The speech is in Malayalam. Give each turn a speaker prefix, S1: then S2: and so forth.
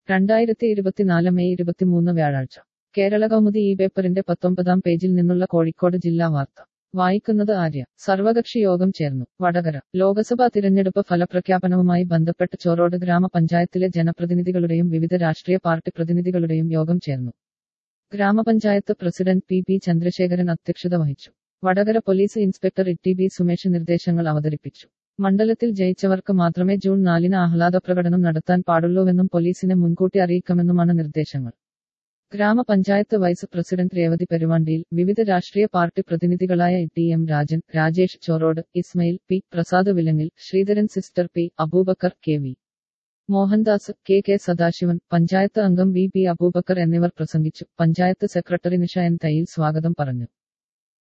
S1: രണ്ടായിരത്തി ഇരുപത്തിനാല് മെയ് ഇരുപത്തിമൂന്ന് വ്യാഴാഴ്ച കേരള കൗമുദി ഈ പേപ്പറിന്റെ പത്തൊമ്പതാം പേജിൽ നിന്നുള്ള കോഴിക്കോട് ജില്ലാ വാർത്ത വായിക്കുന്നത് ആര്യ സർവകക്ഷി യോഗം ചേർന്നു വടകര ലോക്സഭാ തിരഞ്ഞെടുപ്പ് ഫലപ്രഖ്യാപനവുമായി ബന്ധപ്പെട്ട് ചോറോട് ഗ്രാമപഞ്ചായത്തിലെ ജനപ്രതിനിധികളുടെയും വിവിധ രാഷ്ട്രീയ പാർട്ടി പ്രതിനിധികളുടെയും യോഗം ചേർന്നു ഗ്രാമപഞ്ചായത്ത് പ്രസിഡന്റ് പി പി ചന്ദ്രശേഖരൻ അധ്യക്ഷത വഹിച്ചു Vatakara police inspector E B Sumesh നിർദ്ദേശങ്ങൾ അവതരിപ്പിച്ചു മണ്ഡലത്തിൽ ജയിച്ചവർക്ക് മാത്രമേ ജൂൺ നാലിന് ആഹ്ലാദ പ്രകടനം നടത്താൻ പാടുള്ളൂവെന്നും പോലീസിനെ മുൻകൂട്ടി അറിയിക്കാമെന്നുമാണ് നിർദ്ദേശങ്ങൾ ഗ്രാമപഞ്ചായത്ത് വൈസ് പ്രസിഡന്റ് രേവതി പെരുവാണ്ടിയിൽ വിവിധ രാഷ്ട്രീയ പാർട്ടി പ്രതിനിധികളായ T M Rajan Rajesh Chorode Ismail P Prasad Vilangil Sreedharan sister P Aboobacker K V Mohandas K K Sadasivan panchayat അംഗം വി പി അബൂബക്കർ എന്നിവർ പ്രസംഗിച്ചു പഞ്ചായത്ത് സെക്രട്ടറി നിഷ എൻ തയ്യിൽ സ്വാഗതം പറഞ്ഞു